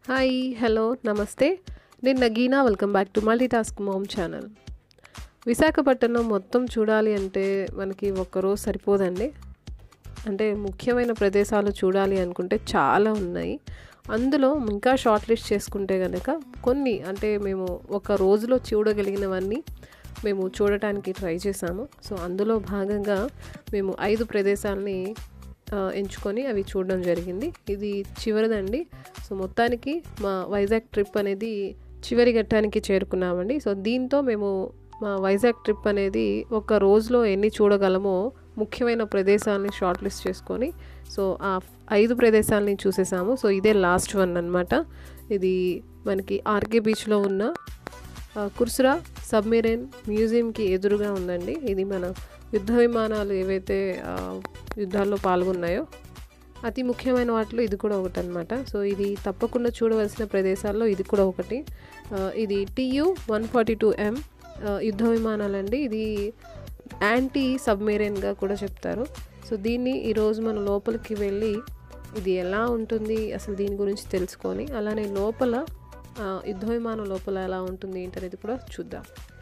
hi hello నమస్తే నేను Nagina welcome back to multi task mom channel Visakhapatnam మొత్తం చూడాలి అంటే మనకి ఒక్కరోజు సరిపోదండి అంటే ముఖ్యమైన ప్రదేశాలు చూడాలి అనుకుంటే చాలా ఉన్నాయి అందులో ఇంకా షార్ట్ లిస్ట్ చేసుకుంటే కనుక కొన్ని అంటే మేము ఒక రోజులో చూడగలిగినవన్నీ మేము చూడటానికి ట్రై చేసాము సో అందులో భాగంగా మేము ఐదు ప్రదేశాలని ఆ, ఎంచుకొని అవి చూడడం జరిగింది ఇది చివరిదండి సో మొత్తానికి మా వైజాగ్ ట్రిప్ అనేది చివరి ఘట్టానికి చేరుకున్నామండి సో దీంతో మేము మా వైజాగ్ ట్రిప్ అనేది ఒక రోజులో ఎన్ని చూడగలమో ముఖ్యమైన ప్రదేశాలని షార్ట్ లిస్ట్ చేసుకొని సో ఆ ఐదు ప్రదేశాలని చూసేసాము సో ఇదే లాస్ట్ వన్ అనమాట ఇది మనకి ఆర్కే బీచ్లో ఉన్న ఆ, కుర్సురా సబ్మెరైన్ మ్యూజియంకి ఎదురుగా ఉందండి ఇది మన యుద్ధ విమానాలు ఏవైతే ఆ, యుద్ధాల్లో పాల్గొన్నాయో అతి ముఖ్యమైన వాటిలో ఇది కూడా ఒకటి అనమాట సో ఇది తప్పకుండా చూడవలసిన ప్రదేశాల్లో ఇది కూడా ఒకటి ఆ, ఇది TU one forty two M యుద్ధ విమానాలండి ఇది యాంటీ సబ్మెరైన్గా కూడా చెప్తారు సో దీన్ని ఈరోజు మనం లోపలికి వెళ్ళి ఇది ఎలా ఉంటుంది అసలు దీని గురించి తెలుసుకొని అలానే లోపల ఆ, యుద్ధ విమానం లోపల ఎలా ఉంటుంది ఏంటనేది కూడా చూద్దాం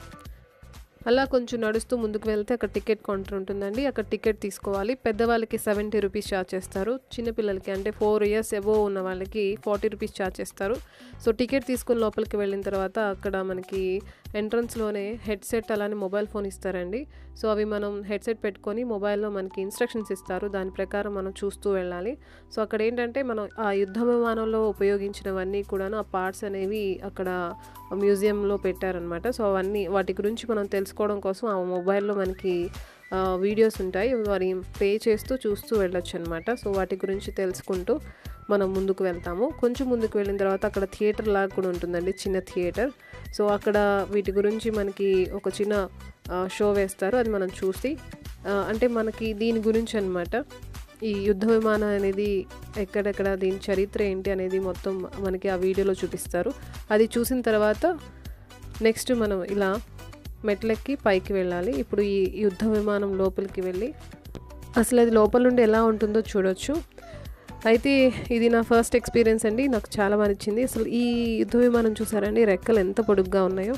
అలా కొంచెం నడుస్తూ ముందుకు వెళ్తే అక్కడ టికెట్ కౌంటర్ ఉంటుందండి అక్కడ టికెట్ తీసుకోవాలి పెద్దవాళ్ళకి సెవెంటీ రూపీస్ ఛార్జ్ చేస్తారు చిన్నపిల్లలకి అంటే ఫోర్ ఇయర్స్ ఎబో ఉన్న వాళ్ళకి ఫార్టీ రూపీస్ ఛార్జ్ చేస్తారు సో టికెట్ తీసుకుని లోపలికి వెళ్ళిన తర్వాత అక్కడ మనకి ఎంట్రన్స్లోనే హెడ్సెట్ అలానే మొబైల్ ఫోన్ ఇస్తారండి సో అవి మనం హెడ్సెట్ పెట్టుకొని మొబైల్లో మనకి ఇన్స్ట్రక్షన్స్ ఇస్తారు దాని ప్రకారం మనం చూస్తూ వెళ్ళాలి సో అక్కడ ఏంటంటే మనం ఆ యుద్ధ విమానంలో ఉపయోగించినవన్నీ కూడాను ఆ పార్ట్స్ అనేవి అక్కడ మ్యూజియంలో పెట్టారనమాట సో అవన్నీ వాటి గురించి మనం తెలుసుకోవడం కోసం ఆ మొబైల్లో మనకి ఆ, వీడియోస్ ఉంటాయి వారి ప్లే చేస్తూ చూస్తూ వెళ్ళొచ్చు అనమాట సో వాటి గురించి తెలుసుకుంటూ మనం ముందుకు వెళ్తాము కొంచెం ముందుకు వెళ్ళిన తర్వాత అక్కడ థియేటర్ లాగా కూడా ఉంటుందండి చిన్న థియేటర్ సో అక్కడ వీటి గురించి మనకి ఒక చిన్న ఆ, షో వేస్తారు అది మనం చూసి ఆ, అంటే మనకి దీని గురించి అనమాట ఈ యుద్ధ విమానం అనేది ఎక్కడెక్కడ దీని చరిత్ర ఏంటి అనేది మొత్తం మనకి ఆ వీడియోలో చూపిస్తారు అది చూసిన తర్వాత నెక్స్ట్ మనం ఇలా మెట్లెక్కి పైకి వెళ్ళాలి ఇప్పుడు ఈ యుద్ధ విమానం లోపలికి వెళ్ళి అసలు అది లోపల నుండి ఎలా ఉంటుందో చూడొచ్చు అయితే ఇది నా ఫస్ట్ ఎక్స్పీరియన్స్ అండి నాకు చాలా బాగా నచ్చింది అసలు ఈ యుద్ధ విమానం చూసారండి రెక్కలు ఎంత పొడుగ్గా ఉన్నాయో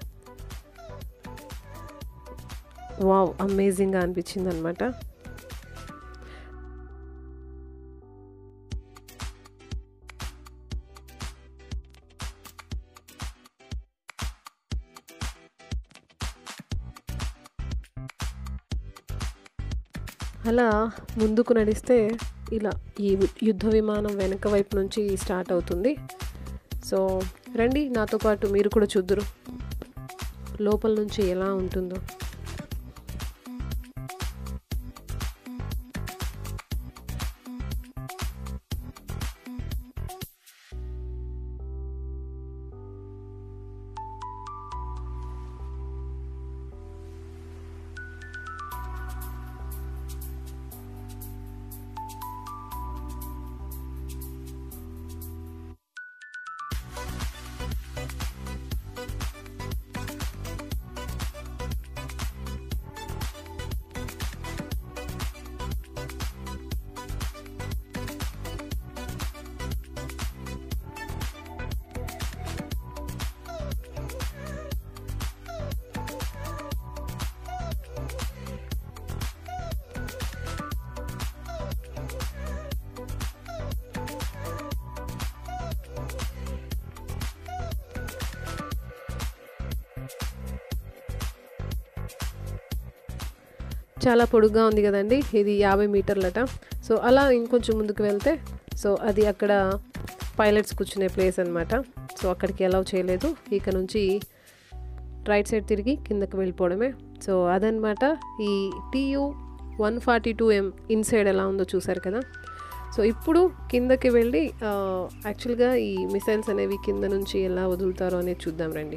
వావ్ అమేజింగ్గా అనిపించింది అనమాట అలా ముందుకు నడిస్తే ఇలా ఈ యుద్ధ విమానం వెనక వైపు నుంచి స్టార్ట్ అవుతుంది సో రండి నాతో పాటు మీరు కూడా చూద్దురు లోపల నుంచి ఎలా ఉంటుందో చాలా పొడుగ్గా ఉంది కదండి ఇది యాభై మీటర్లట సో అలా ఇంకొంచెం ముందుకు వెళ్తే సో అది అక్కడ పైలట్స్ కూర్చునే ప్లేస్ అనమాట సో అక్కడికి అలౌ చేయలేదు ఇక నుంచి రైట్ సైడ్ తిరిగి కిందకి వెళ్ళిపోవడమే సో అదనమాట ఈ TU one forty two M inside ఎలా ఉందో చూసారు కదా సో ఇప్పుడు కిందకి వెళ్ళి యాక్చువల్గా ఈ మిసైల్స్ అనేవి కింద నుంచి ఎలా వదులుతారో అనేది చూద్దాం రండి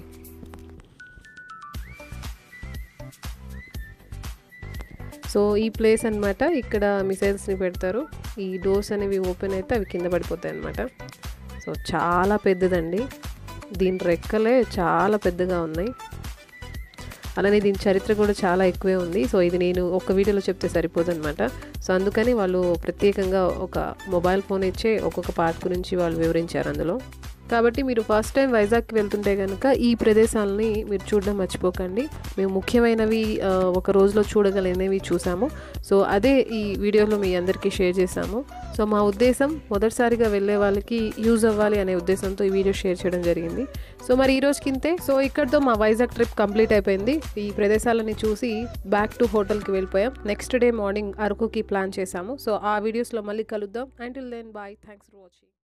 సో ఈ ప్లేస్ అన్నమాట ఇక్కడ మిసైల్స్ని పెడతారు ఈ డోర్స్ అనేవి ఓపెన్ అయితే అవి కింద పడిపోతాయి అన్నమాట సో చాలా పెద్దదండి దీని రెక్కలే చాలా పెద్దగా ఉన్నాయి అలానే దీని చరిత్ర కూడా చాలా ఎక్కువే ఉంది సో ఇది నేను ఒక వీడియోలో చెప్తే సరిపోదు అనమాట సో అందుకని వాళ్ళు ప్రత్యేకంగా ఒక మొబైల్ ఫోన్ ఇచ్చే ఒక్కొక్క పార్ట్ గురించి వాళ్ళు వివరించారు అందులో కాబట్టి మీరు ఫస్ట్ టైం వైజాగ్కి వెళ్తుంటే కనుక ఈ ప్రదేశాలని మీరు చూడడం మర్చిపోకండి మేము ముఖ్యమైనవి ఆ, ఒక రోజులో చూడగలిగినవి చూసాము సో అదే ఈ వీడియోలో మీ అందరికీ షేర్ చేశాము సో మా ఉద్దేశం మొదటిసారిగా వెళ్ళే వాళ్ళకి యూజ్ అవ్వాలి అనే ఉద్దేశంతో ఈ వీడియో షేర్ చేయడం జరిగింది సో మరి ఈ రోజుకి ఇంతే సో ఇక్కడితో మా వైజాగ్ ట్రిప్ కంప్లీట్ అయిపోయింది ఈ ప్రదేశాలని చూసి బ్యాక్ టు హోటల్కి వెళ్ళిపోయాం నెక్స్ట్ డే మార్నింగ్ అరకుకి ప్లాన్ చేశాము సో ఆ వీడియోస్లో మళ్ళీ కలుద్దాం until then bye thanks for watching